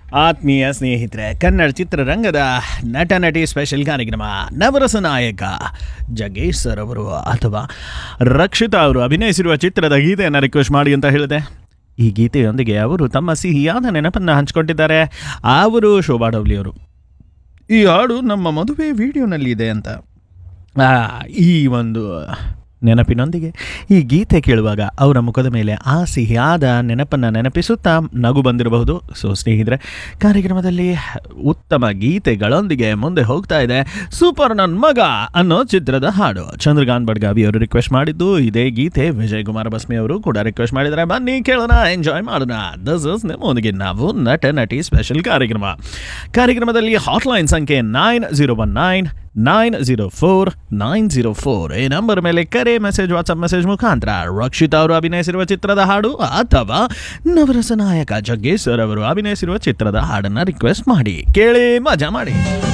ಆತ್ಮೀಯ ಸ್ನೇಹಿತರೆ ಕನ್ನಡ ಚಿತ್ರರಂಗದ ನಟ ನಟಿ ಸ್ಪೆಷಲ್ ಕಾರ್ಯಕ್ರಮ ನವರಸ ನಾಯಕ ಜಗೇಶ್ ಸರ್ ಅವರು ಅಥವಾ ರಕ್ಷಿತಾ ಅವರು ಅಭಿನಯಿಸಿರುವ ಚಿತ್ರದ ಗೀತೆಯನ್ನು ರಿಕ್ವೆಸ್ಟ್ ಮಾಡಿ ಅಂತ ಹೇಳಿದೆ ಈ ಗೀತೆಯೊಂದಿಗೆ ಅವರು ತಮ್ಮ ಸಿಹಿಯಾದ ನೆನಪನ್ನು ಹಂಚಿಕೊಂಡಿದ್ದಾರೆ ಅವರು ಶೋಭಾ ಡೌಲಿ ಅವರು ಈ ಹಾಡು ನಮ್ಮ ಮದುವೆ ವಿಡಿಯೋನಲ್ಲಿ ಇದೆ ಅಂತ ಆ, ಈ ಒಂದು ನೆನಪಿನೊಂದಿಗೆ ಈ ಗೀತೆ ಕೇಳುವಾಗ ಅವರ ಮುಖದ ಮೇಲೆ ಆ ಸಿಹಿಯಾದ ನೆನಪನ್ನು ನೆನಪಿಸುತ್ತಾ ನಗು ಬಂದಿರಬಹುದು ಸೊ ಸ್ನೇಹಿತರೆ ಕಾರ್ಯಕ್ರಮದಲ್ಲಿ ಉತ್ತಮ ಗೀತೆಗಳೊಂದಿಗೆ ಮುಂದೆ ಹೋಗ್ತಾ ಇದೆ ಸೂಪರ್ ನನ್ನ ಮಗ ಅನ್ನೋ ಚಿತ್ರದ ಹಾಡು ಚಂದ್ರಕಾಂತ್ ಬಡ್ಗಾವಿ ಅವರು ರಿಕ್ವೆಸ್ಟ್ ಮಾಡಿದ್ದು ಇದೇ ಗೀತೆ ವಿಜಯ್ ಕುಮಾರ್ ಬಸ್ಮಿ ಅವರು ಕೂಡ ರಿಕ್ವೆಸ್ಟ್ ಮಾಡಿದ್ದಾರೆ ಬನ್ನಿ ಕೇಳೋಣ ಎಂಜಾಯ್ ಮಾಡೋಣ ದಸ್ ಇಸ್ ನಿಮ್ಮೊಂದಿಗೆ ನಾವು ನಟ ನಟಿ ಸ್ಪೆಷಲ್ ಕಾರ್ಯಕ್ರಮ ಕಾರ್ಯಕ್ರಮದಲ್ಲಿ ಹಾಟ್ಲೈನ್ ಸಂಖ್ಯೆ nine zero one nine nine zero four nine zero four ಈ ನಂಬರ್ ಮೇಲೆ ಕರೆ ಮೆಸೇಜ್ ವಾಟ್ಸಪ್ ಮೆಸೇಜ್ ಮುಖಾಂತರ ರಕ್ಷಿತಾ ಅವರು ಅಭಿನಯಿಸಿರುವ ಚಿತ್ರದ ಹಾಡು ಅಥವಾ ನವರಸ ನಾಯಕ ಜಗ್ಗೇಶ್ ಸರ್ ಅವರು ಅಭಿನಯಿಸಿರುವ ಚಿತ್ರದ ಹಾಡನ್ನು ರಿಕ್ವೆಸ್ಟ್ ಮಾಡಿ ಕೇಳಿ ಮಜಾ ಮಾಡಿ